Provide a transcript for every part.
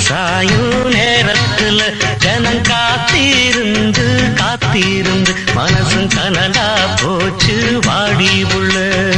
சாயும் நேரத்துல ஜனம் காத்திருந்து காத்திருந்து மனசும் கனலா போச்சு வாடி உள்ள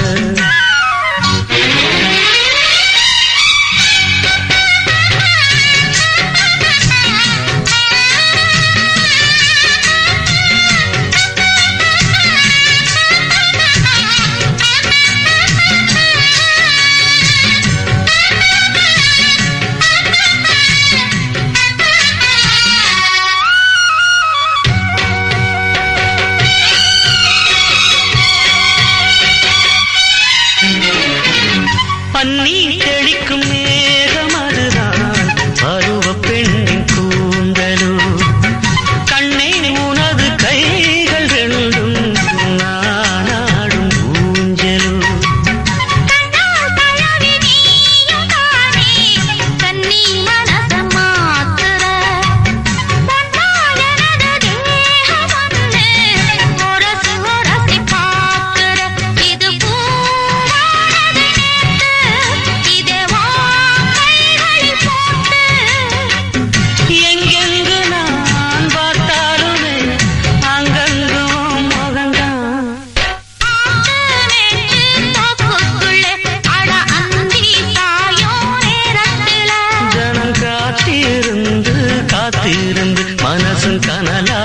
பன்னி தெளிக்கும் மேகம் அதுதான் பருவ பெண்ணின் கூந்தலோ கண்ணே உனது கைகள் ரெண்டும் நானாடும் ஊஞ்சலோ கண்ணால் தழவி நீயும் தானே கண்ணி மனச மாத்துற பொன்னா எனது தேகம் வந்து உரசி உரசி பார்க்கிற இது பூவானது நேத்து இதே உன் கைகளில் போட்டு எங்கெங்கு நான் பார்த்தாலுமே அங்கங்கும் முகந்தான் ஜனம் காத்திருந்து காத்திருந்து மனசும் கனலா